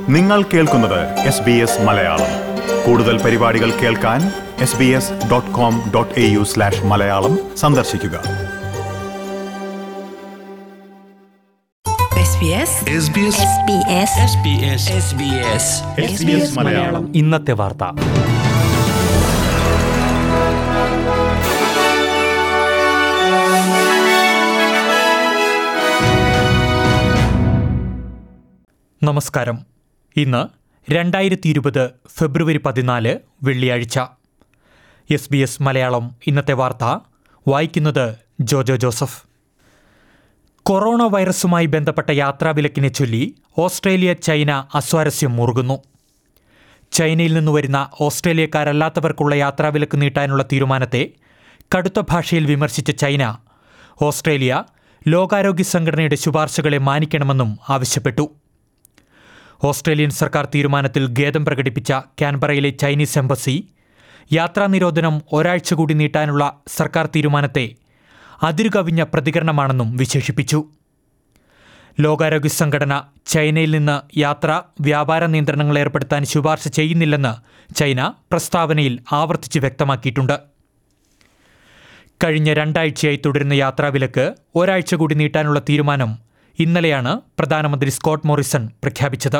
നിങ്ങൾ കേൾക്കുന്നത് S B S Malayalam കൂടുതൽ പരിപാടികൾ കേൾക്കാൻ S B S dot com dot A U slash Malayalam സന്ദർശിക്കുക SBS SBS SBS SBS SBS Malayalam ഇന്നത്തെ വാർത്ത നമസ്കാരം ഇന്ന് രണ്ടായിരത്തി ഇരുപത് ഫെബ്രുവരി പതിനാല് വെള്ളിയാഴ്ച എസ് ബി എസ് മലയാളം ഇന്നത്തെ വാർത്ത വായിക്കുന്നത് ജോജോ ജോസഫ് കൊറോണ വൈറസുമായി ബന്ധപ്പെട്ട യാത്രാവിലക്കിനെ ചൊല്ലി ഓസ്ട്രേലിയ ചൈന അസ്വാരസ്യം മുറുകുന്നു ചൈനയിൽ നിന്ന് വരുന്ന ഓസ്ട്രേലിയക്കാരല്ലാത്തവർക്കുള്ള യാത്രാവിലക്ക് നീട്ടാനുള്ള തീരുമാനത്തെ കടുത്ത ഭാഷയിൽ വിമർശിച്ച ചൈന ഓസ്ട്രേലിയ ലോകാരോഗ്യ സംഘടനയുടെ ശുപാർശകളെ മാനിക്കണമെന്നും ആവശ്യപ്പെട്ടു ഓസ്ട്രേലിയൻ സർക്കാർ തീരുമാനത്തിൽ ഖേദം പ്രകടിപ്പിച്ച കാൻബറയിലെ ചൈനീസ് എംബസി യാത്രാ നിരോധനം ഒരാഴ്ച കൂടി നീട്ടാനുള്ള സർക്കാർ തീരുമാനത്തെ അതിരുകവിഞ്ഞ പ്രതികരണമാണെന്നും വിശേഷിപ്പിച്ചു ലോകാരോഗ്യ സംഘടന ചൈനയിൽ നിന്ന് യാത്ര വ്യാപാര നിയന്ത്രണങ്ങൾ ഏർപ്പെടുത്താൻ ശുപാർശ ചെയ്യുന്നില്ലെന്ന് ചൈന പ്രസ്താവനയിൽ ആവർത്തിച്ച് വ്യക്തമാക്കിയിട്ടുണ്ട് കഴിഞ്ഞ രണ്ടാഴ്ചയായി തുടരുന്ന യാത്രാവിലക്ക് ഒരാഴ്ച കൂടി നീട്ടാനുള്ള തീരുമാനം ഇന്നലെയാണ് പ്രധാനമന്ത്രി സ്കോട്ട് മോറിസൺ പ്രഖ്യാപിച്ചത്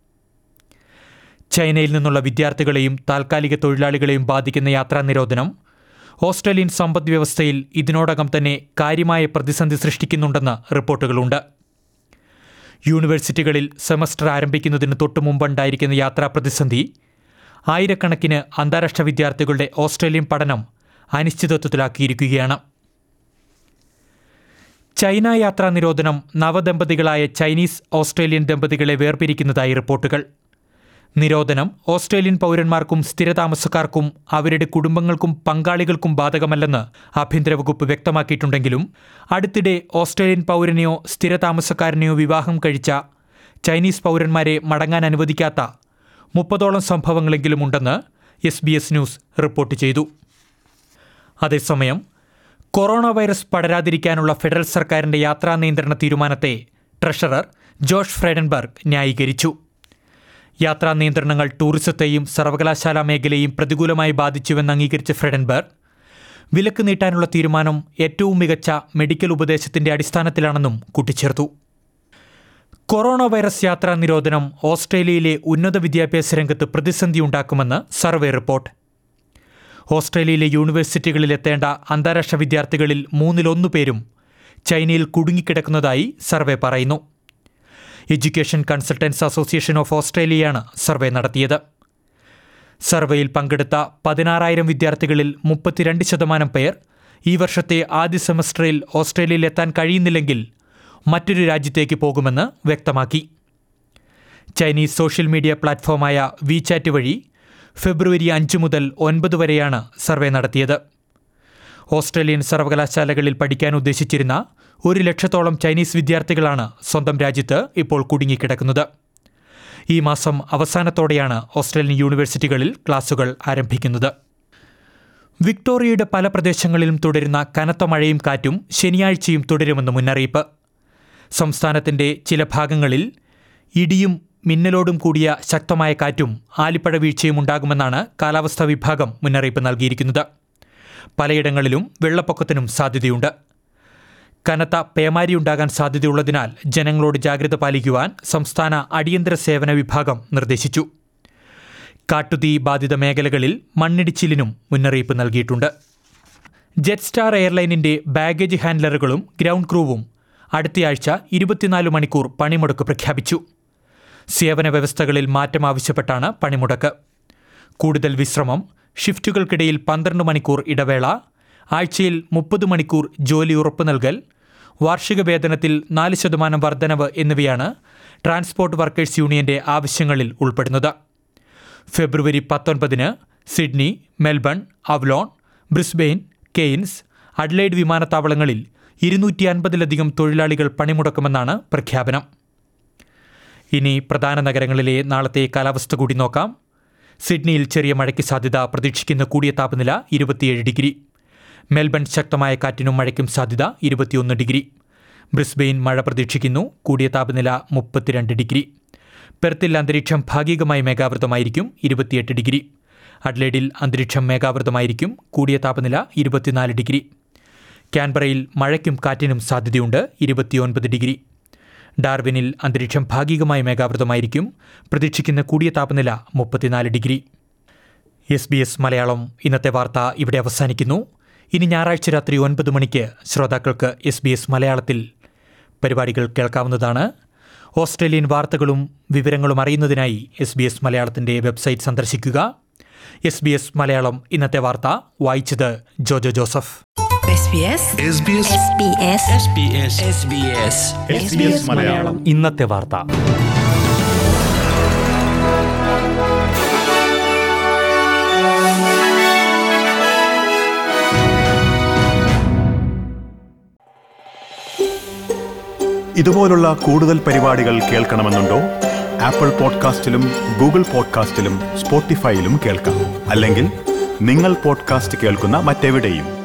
ചൈനയിൽ നിന്നുള്ള വിദ്യാർത്ഥികളെയും താൽക്കാലിക തൊഴിലാളികളെയും ബാധിക്കുന്ന യാത്രാ നിരോധനം ഓസ്ട്രേലിയൻ സമ്പദ് വ്യവസ്ഥയിൽ ഇതിനോടകം തന്നെ കാര്യമായ പ്രതിസന്ധി സൃഷ്ടിക്കുന്നുണ്ടെന്ന് റിപ്പോർട്ടുകളുണ്ട് യൂണിവേഴ്സിറ്റികളിൽ സെമസ്റ്റർ ആരംഭിക്കുന്നതിന് തൊട്ടു മുമ്പുണ്ടായിരിക്കുന്ന യാത്രാ പ്രതിസന്ധി ആയിരക്കണക്കിന് അന്താരാഷ്ട്ര വിദ്യാർത്ഥികളുടെ ഓസ്ട്രേലിയൻ പഠനം അനിശ്ചിതത്വത്തിലാക്കിയിരിക്കുകയാണ് ചൈന യാത്രാ നിരോധനം നവദമ്പതികളായ ചൈനീസ് ഓസ്ട്രേലിയൻ ദമ്പതികളെ വേർപിരിക്കുന്നതായി റിപ്പോർട്ടുകൾ നിരോധനം ഓസ്ട്രേലിയൻ പൗരന്മാർക്കും സ്ഥിരതാമസക്കാർക്കും അവരുടെ കുടുംബങ്ങൾക്കും പങ്കാളികൾക്കും ബാധകമല്ലെന്ന് ആഭ്യന്തര വകുപ്പ് വ്യക്തമാക്കിയിട്ടുണ്ടെങ്കിലും അടുത്തിടെ ഓസ്ട്രേലിയൻ പൗരനെയോ സ്ഥിരതാമസക്കാരനെയോ വിവാഹം കഴിച്ച ചൈനീസ് പൗരന്മാരെ മടങ്ങാൻ അനുവദിക്കാത്ത മുപ്പതോളം സംഭവങ്ങളെങ്കിലും ഉണ്ടെന്ന് S B S news report ചെയ്തു അതേസമയം കൊറോണ വൈറസ് പടരാതിരിക്കാനുള്ള ഫെഡറൽ സർക്കാരിന്റെ യാത്രാ നിയന്ത്രണ തീരുമാനത്തെ ട്രഷറർ ജോഷ് ഫ്രെഡൻബർഗ് ന്യായീകരിച്ചു യാത്രാ നിയന്ത്രണങ്ങൾ ടൂറിസത്തെയും സർവകലാശാല മേഖലയെയും പ്രതികൂലമായി ബാധിച്ചുവെന്ന് അംഗീകരിച്ച ഫ്രെഡൻബർഗ് വിലക്ക് നീട്ടാനുള്ള തീരുമാനം ഏറ്റവും മികച്ച മെഡിക്കൽ ഉപദേശത്തിന്റെ അടിസ്ഥാനത്തിലാണെന്നും കൂട്ടിച്ചേർത്തു കൊറോണ വൈറസ് യാത്രാ നിരോധനം ഓസ്ട്രേലിയയിലെ ഉന്നത വിദ്യാഭ്യാസ രംഗത്ത് പ്രതിസന്ധി ഉണ്ടാക്കുമെന്ന് സർവേ റിപ്പോർട്ട് ഓസ്ട്രേലിയയിലെ യൂണിവേഴ്സിറ്റികളിൽ എത്തേണ്ട അന്താരാഷ്ട്ര വിദ്യാർത്ഥികളിൽ മൂന്നിലൊന്നു പേരും ചൈനയിൽ കുടുങ്ങിക്കിടക്കുന്നതായി സർവേ പറയുന്നു എഡ്യൂക്കേഷൻ കൺസൾട്ടൻസ് അസോസിയേഷൻ ഓഫ് ഓസ്ട്രേലിയയാണ് സർവേ നടത്തിയത് സർവേയിൽ പങ്കെടുത്ത പതിനാറായിരം വിദ്യാർത്ഥികളിൽ മുപ്പത്തിരണ്ട് ശതമാനം പേർ ഈ വർഷത്തെ ആദ്യ സെമസ്റ്ററിൽ ഓസ്ട്രേലിയയിൽ എത്താൻ കഴിയുന്നില്ലെങ്കിൽ മറ്റൊരു രാജ്യത്തേക്ക് പോകുമെന്ന് വ്യക്തമാക്കി ചൈനീസ് സോഷ്യൽ മീഡിയ പ്ലാറ്റ്ഫോമായ വിചാറ്റ് വഴി ഫെബ്രുവരി അഞ്ച് മുതൽ ഒൻപത് വരെയാണ് സർവേ നടത്തിയത് ഓസ്ട്രേലിയൻ സർവകലാശാലകളിൽ പഠിക്കാൻ ഉദ്ദേശിച്ചിരുന്ന ഒരു ലക്ഷത്തോളം ചൈനീസ് വിദ്യാർത്ഥികളാണ് സ്വന്തം രാജ്യത്ത് ഇപ്പോൾ കുടുങ്ങിക്കിടക്കുന്നത് ഈ മാസം അവസാനത്തോടെയാണ് ഓസ്ട്രേലിയൻ യൂണിവേഴ്സിറ്റികളിൽ ക്ലാസുകൾ ആരംഭിക്കുന്നത് വിക്ടോറിയയുടെ പല പ്രദേശങ്ങളിലും തുടരുന്ന കനത്ത മഴയും കാറ്റും ശനിയാഴ്ചയും തുടരുമെന്ന് മുന്നറിയിപ്പ് സംസ്ഥാനത്തിന്റെ ചില ഭാഗങ്ങളിൽ ഇടിയും മിന്നലോടും കൂടിയ ശക്തമായ കാറ്റും ആലിപ്പഴ വീഴ്ചയും ഉണ്ടാകുമെന്നാണ് കാലാവസ്ഥാ വിഭാഗം മുന്നറിയിപ്പ് നൽകിയിരിക്കുന്നത് പലയിടങ്ങളിലും വെള്ളപ്പൊക്കത്തിനും സാധ്യതയുണ്ട് കനത്ത പേമാരി ഉണ്ടാകാൻ സാധ്യതയുള്ളതിനാൽ ജനങ്ങളോട് ജാഗ്രത പാലിക്കുവാൻ സംസ്ഥാന അടിയന്തര സേവന വിഭാഗം നിർദ്ദേശിച്ചു കാട്ടുതീ ബാധിത മേഖലകളിൽ മണ്ണിടിച്ചിലിനും മുന്നറിയിപ്പ് നൽകിയിട്ടുണ്ട് ജെറ്റ് സ്റ്റാർ എയർലൈനിന്റെ ബാഗേജ് ഹാൻഡലറുകളും ഗ്രൗണ്ട് ക്രൂവും അടുത്തയാഴ്ച ഇരുപത്തിനാല് മണിക്കൂർ പണിമുടക്ക് പ്രഖ്യാപിച്ചു സേവന വ്യവസ്ഥകളിൽ മാറ്റം ആവശ്യപ്പെട്ടാണ് പണിമുടക്ക് കൂടുതൽ വിശ്രമം ഷിഫ്റ്റുകൾക്കിടയിൽ പന്ത്രണ്ട് മണിക്കൂർ ഇടവേള ആഴ്ചയിൽ മുപ്പത് മണിക്കൂർ ജോലി ഉറപ്പു നൽകൽ വാർഷിക വേതനത്തിൽ നാല് ശതമാനം വർധനവ് എന്നിവയാണ് ട്രാൻസ്പോർട്ട് വർക്കേഴ്സ് യൂണിയന്റെ ആവശ്യങ്ങളിൽ ഉൾപ്പെടുന്നത് ഫെബ്രുവരി പത്തൊൻപതിന് Sydney Melbourne Avalon Brisbane Cairns Adelaide വിമാനത്താവളങ്ങളിൽ ഇരുന്നൂറ്റി അൻപതിലധികം തൊഴിലാളികൾ പണിമുടക്കുമെന്നാണ് പ്രഖ്യാപനം ഇനി പ്രധാന നഗരങ്ങളിലെ നാളത്തെ കാലാവസ്ഥ കൂടി നോക്കാം സിഡ്നിയിൽ ചെറിയ മഴയ്ക്ക് സാധ്യത പ്രതീക്ഷിക്കുന്ന കൂടിയ താപനില ഇരുപത്തിയേഴ് ഡിഗ്രി മെൽബൺ ശക്തമായ കാറ്റിനും മഴയ്ക്കും സാധ്യത ഇരുപത്തിയൊന്ന് ഡിഗ്രി ബ്രിസ്ബെയിൻ മഴ പ്രതീക്ഷിക്കുന്നു കൂടിയ താപനില മുപ്പത്തിരണ്ട് ഡിഗ്രി പെർത്തിൽ അന്തരീക്ഷം ഭാഗികമായി മേഘാവൃതമായിരിക്കും ഇരുപത്തിയെട്ട് ഡിഗ്രി അഡ്ലേഡിൽ അന്തരീക്ഷം മേഘാവൃതമായിരിക്കും കൂടിയ താപനില ഇരുപത്തിനാല് ഡിഗ്രി ക്യാൻബറയിൽ മഴയ്ക്കും കാറ്റിനും സാധ്യതയുണ്ട് ഇരുപത്തിയൊൻപത് ഡിഗ്രി ഡാർവിനിൽ അന്തരീക്ഷം ഭാഗികമായി മേഘാവൃതമായിരിക്കും പ്രതീക്ഷിക്കുന്ന കൂടിയ താപനില മുപ്പത്തിനാല് degree S B S Malayalam ഇന്നത്തെ വാർത്ത ഇവിടെ അവസാനിക്കുന്നു ഇനി ഞായറാഴ്ച രാത്രി ഒൻപത് മണിക്ക് ശ്രോതാക്കൾക്ക് എസ് ബി എസ് മലയാളത്തിൽ പരിപാടികൾ കേൾക്കാവുന്നതാണ് ഓസ്ട്രേലിയൻ വാർത്തകളും വിവരങ്ങളും അറിയുന്നതിനായി എസ് ബി എസ് മലയാളത്തിൻ്റെ വെബ്സൈറ്റ് സന്ദർശിക്കുക എസ് ബി എസ് മലയാളം ഇന്നത്തെ വാർത്ത വായിച്ചത് Jojo Joseph SBS SBS SBS SBS SBS SBS Malayalam ഇന്നത്തെ വാർത്ത ഇതുപോലുള്ള കൂടുതൽ പരിപാടികൾ കേൾക്കണമെന്നുണ്ടോ ആപ്പിൾ പോഡ്കാസ്റ്റിലും ഗൂഗിൾ പോഡ്കാസ്റ്റിലും സ്പോട്ടിഫൈയിലും കേൾക്കാം അല്ലെങ്കിൽ നിങ്ങൾ പോഡ്കാസ്റ്റ് കേൾക്കുന്ന മറ്റെവിടെയും